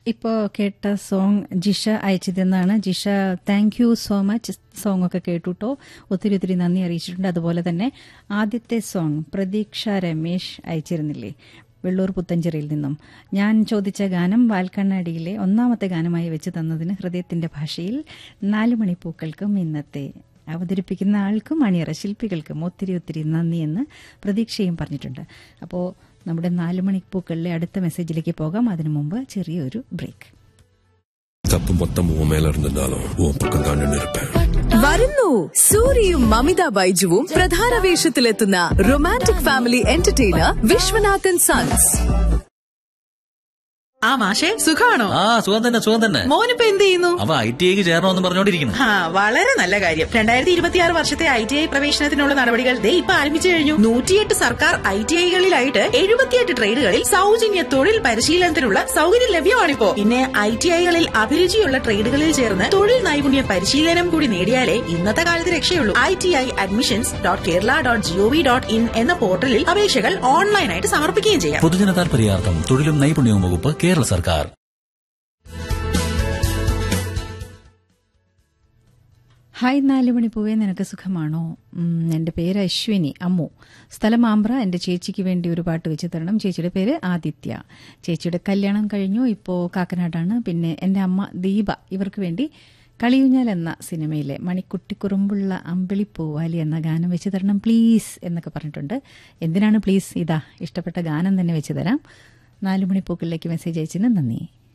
ഇപ്പോൾ കേട്ട സോങ് ജിഷ അയച്ചതെന്നാണ് Jisha thank you so much song ഒക്കെ കേട്ടുട്ടോ ഒത്തിരി ഒത്തിരി നന്ദി അറിയിച്ചിട്ടുണ്ട് അതുപോലെ തന്നെ ആദ്യത്തെ സോങ് പ്രതീക്ഷ രമേശ് അയച്ചിരുന്നില്ലേ വെള്ളൂർ പുത്തഞ്ചേരിയിൽ നിന്നും ഞാൻ ചോദിച്ച ഗാനം വാൽക്കണ്ണാടിയിലെ ഒന്നാമത്തെ ഗാനമായി വെച്ച് തന്നതിന് ഹൃദയത്തിന്റെ ഭാഷയിൽ നാല് മണിപ്പൂക്കൾക്കും ഇന്നത്തെ അവതരിപ്പിക്കുന്ന ആൾക്കും അണിയറ ശില്പികൾക്കും ഒത്തിരി ഒത്തിരി നന്ദിയെന്ന് പ്രതീക്ഷയും പറഞ്ഞിട്ടുണ്ട് അപ്പോൾ നമ്മുടെ നാല് മണിപ്പൂക്കളിലെ അടുത്ത മെസ്സേജിലേക്ക് പോകാം അതിനു മുമ്പ് ചെറിയൊരു ബ്രേക്ക് தப்பு மொத்தம் உன் மேல இருந்திருந்தாலும் உன் பக்கம் தான் நின்று இருப்பேன் വരുന്നു സൂര്യയും മമിത ബൈജുവും പ്രധാന വേഷത്തിലെത്തുന്ന romantic family entertainer Vishwanathan sons ആ മാഷെ സുഖാണോ ആ സുഖം തന്നെ സുഖം തന്നെ മോനിപ്പോ എന്ത് ചെയ്യുന്നു അവ ഐ ടി ഐക്ക് ചേരണമെന്ന് പറഞ്ഞോണ്ടിരിക്കുന്നു ആ വളരെ നല്ല കാര്യം രണ്ടായിരത്തി ഇരുപത്തിയാറ് വർഷത്തെ ഐ ടി ഐ പ്രവേശനത്തിനുള്ള നടപടികൾ ദേ ഇപ്പൊ ആരംഭിച്ചു കഴിഞ്ഞു നൂറ്റിയെട്ട് സർക്കാർ ഐ ടി ഐകളിലായിട്ട് എഴുപത്തിയെട്ട് ട്രേഡുകളിൽ സൗജന്യ തൊഴിൽ പരിശീലനത്തിനുള്ള സൗകര്യം ലഭ്യമാണിപ്പോ പിന്നെ ഐ ടി ഐകളിൽ അഭിരുചിയുള്ള ട്രേഡുകളിൽ ചേർന്ന് തൊഴിൽ നൈപുണ്യ പരിശീലനം കൂടി നേടിയാലേ ഇന്നത്തെ കാലത്ത് രക്ഷയുള്ളൂ I T I admissions dot Kerala dot gov dot in എന്ന പോർട്ടലിൽ അപേക്ഷകൾ ഓൺലൈനായിട്ട് സമർപ്പിക്കുകയും ചെയ്യാം പൊതുജന താൽപര്യാർത്ഥം തൊഴിലും നൈപുണ്യവും വകുപ്പ് കേരള സർക്കാർ ഹായ് നാല് മണിപ്പൂവേ നിനക്ക് സുഖമാണോ ഉം, എന്റെ പേര് അശ്വിനി അമ്മു സ്ഥലം ആമ്പ്ര എന്റെ ചേച്ചിക്ക് വേണ്ടി ഒരു പാട്ട് വെച്ച് തരണം ചേച്ചിയുടെ പേര് ആദിത്യ ചേച്ചിയുടെ കല്യാണം കഴിഞ്ഞു ഇപ്പോൾ കാക്കനാടാണ് പിന്നെ എന്റെ അമ്മ ദീപ ഇവർക്ക് വേണ്ടി കളിയുഞ്ഞാൽ എന്ന സിനിമയിലെ മണിക്കുട്ടിക്കുറുമ്പുള്ള അമ്പിളിപ്പൂവാലി എന്ന ഗാനം വെച്ച് തരണം പ്ലീസ് എന്നൊക്കെ പറഞ്ഞിട്ടുണ്ട് എന്തിനാണ് പ്ലീസ് ഇതാ ഇഷ്ടപ്പെട്ട ഗാനം തന്നെ വെച്ച് തരാം നാല് മണിപ്പൂക്കളിലേക്ക് മെസ്സേജ് അയച്ചതിന് നന്ദി